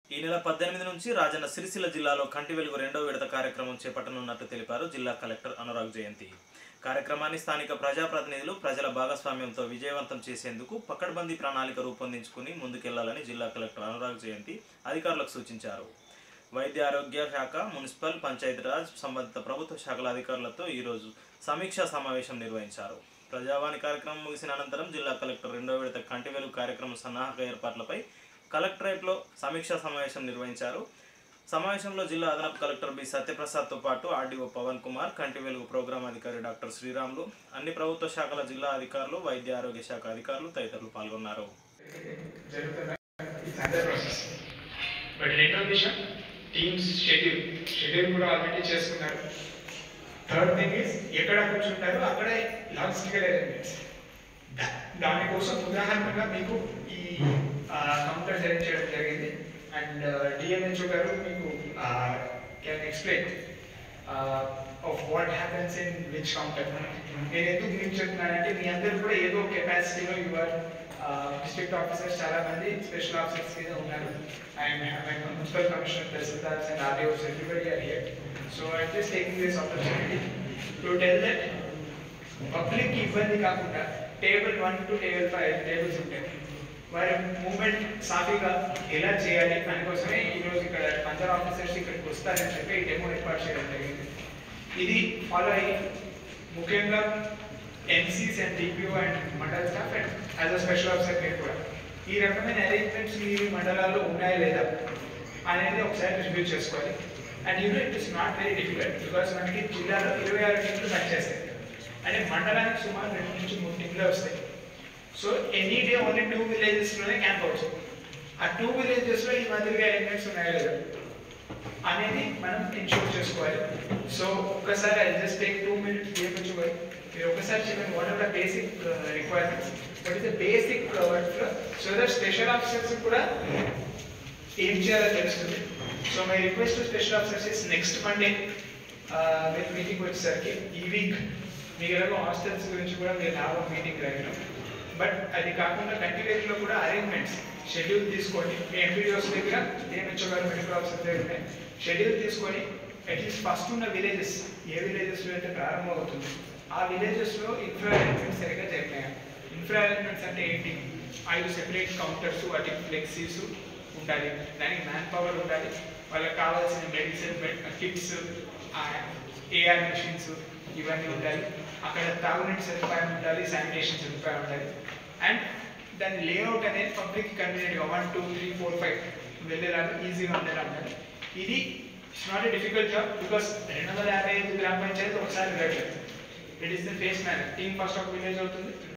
ఈ నెల పద్దెనిమిది నుంచి రాజన్న సిరిసిల్ల జిల్లాలో కంటి వెలుగు రెండో విడత కార్యక్రమం చేపట్టనున్నట్టు తెలిపారు జిల్లా కలెక్టర్ అనురాగ్ జయంతి కార్యక్రమాన్ని స్థానిక ప్రజాప్రతినిధులు ప్రజల భాగస్వామ్యంతో విజయవంతం చేసేందుకు పకడ్బందీ ప్రణాళిక రూపొందించుకుని ముందుకెళ్లాలని జిల్లా కలెక్టర్ అనురాగ్ జయంతి అధికారులకు సూచించారు వైద్య ఆరోగ్య శాఖ మున్సిపల్ పంచాయతీరాజ్ సంబంధిత ప్రభుత్వ శాఖల అధికారులతో ఈరోజు సమీక్షా సమావేశం నిర్వహించారు ప్రజావాణి కార్యక్రమం ముగిసిన అనంతరం జిల్లా కలెక్టర్ రెండో విడత కంటి వెలుగు కార్యక్రమం సన్నాహక ఏర్పాట్లపై కలెక్టరేట్లో సమీక్షా సమావేశం నిర్వహించారు సమావేశంలో జిల్లా అదనపు కలెక్టర్ బి సత్యప్రసాద్తో పాటు ఆర్డీఓ పవన్ కుమార్ కంటి వెలుగు ప్రోగ్రాం అధికారి డాక్టర్ శ్రీరాములు అన్ని ప్రభుత్వ శాఖల జిల్లా అధికారులు వైద్య ఆరోగ్య శాఖ అధికారులు తదితరులు పాల్గొన్నారు జరుగుతున్న ఇట్స్ అండర్ ప్రాసెస్ బట్ రెండో విషయం టీమ్స్ షెడ్యూల్ షెడ్యూల్ కూడా ఆల్రెడీ చేసుకున్నారు థర్డ్ థింగ్ ఇస్ ఎక్కడ కూర్చుంటారో అక్కడే లాజిస్టికల్ అరేంజ్మెంట్స్ దానికోసం ఉదాహరణగా మీకు ఈ కౌంటర్స్ అరేంజ్ చేయడం జరిగింది అండ్ డిఎంహెచ్ఓ గారు మీకు can explain of what happens in which counter నేను ఎందుకు మీకు చెప్తున్నానంటే మీ అందరూ కూడా ఏదో కెపాసిటీలో యువర్ డిస్ట్రిక్ట్ ఆఫీసర్స్ చాలా మంది స్పెషల్ ఆఫీసర్స్ కింద ఉన్నారు and municipal commissioner tahsildars and RDOs everybody are here so I just taking this opportunity to tell that public ఇబ్బంది కాకుండా table one two table five tables ఉంటాయి వారి మూమెంట్ సాఫీగా ఎలా చేయాలి దానికోసమే ఈరోజు ఇక్కడ అందరు ఆఫీసర్స్ ఇక్కడికి వస్తారని చెప్పి ఈ డెమో ఏర్పాటు చేయడం జరిగింది ఇది ఫాలో అయ్యి ముఖ్యంగా ఎన్సీస్ and DPO and mandal staff and as a special officer మీరు కూడా ఈ రకమైన అరేంజ్మెంట్స్ మీ మండలాల్లో ఉన్నాయా లేదా అనేది ఒకసారి రివ్యూ చేసుకోవాలి and you know it is not very difficult because మనకి జిల్లాలో ఇరవై ఆరు టీంలు పనిచేస్తాయి అంటే మండలానికి సుమారు రెండు నుంచి మూడు టీంలే వస్తాయి so any day only two విలేజెస్లోనే క్యాంప్ అవుతుంది ఆ టూ విలేజెస్లో ఈ మాదిరిగా అరేంజ్మెంట్స్ ఉన్నాయా లేదా అనేది మనం ఇన్షూర్ చేసుకోవాలి సో ఒక్కసారి I just take two minutes చేయవచ్చు మీరు ఒకసారి చెప్పండి what are the basic requirements what is the basic workflow so that special officers కూడా ఏం చేయాలో తెలుస్తుంది so my request to special officers is next Monday మీరు మీటింగ్ వచ్చేసరికి ఈ వీక్ మీకు ఎలాగో హాస్టల్స్ గురించి కూడా మీరు లాభం మీటింగ్ రాయడం బట్ అది కాకుండా కంటిన్యూస్లో కూడా అరేంజ్మెంట్స్ షెడ్యూల్ తీసుకొని మీ ఎంపీడీఓస్ దగ్గర డిఎంహెచ్ఓ గారు మెడికల్ ఆఫీసర్ దగ్గర షెడ్యూల్ తీసుకొని అట్లీస్ట్ ఫస్ట్ ఉన్న విలేజెస్ ఏ విలేజెస్లో అయితే ప్రారంభం అవుతుంది ఆ విలేజెస్లో ఇన్ఫ్రా అరేంజ్మెంట్స్ సరిగ్గా జరిగినాయి ఇన్ఫ్రా అరేంజ్మెంట్స్ అంటే ఏంటి ఐదు సెపరేట్ కౌంటర్స్ వాటి ఫ్లెక్సీస్ ఉండాలి దానికి మ్యాన్ పవర్ ఉండాలి వాళ్ళకి కావాల్సిన మెడిసిన్ కిట్స్ ఏఆర్ మెషిన్స్ ఇవన్నీ ఉండాలి అక్కడ తాగునీటి సదుపాయం ఉండాలి శానిటేషన్ సదుపాయం ఉండాలి అండ్ దాని లేఅవుట్ అనేది పబ్లిక్ కన్వీనియంట్గా one two three four five వెళ్ళేలాగా ఈజీగా ఉండేలా ఉండాలి ఇది it's not a difficult job because రెండు వందల యాభై ఐదు గ్రామ పంచాయతీ ఒకసారి వెళ్ళట్లేదు it is the phase man team first of village అవుతుంది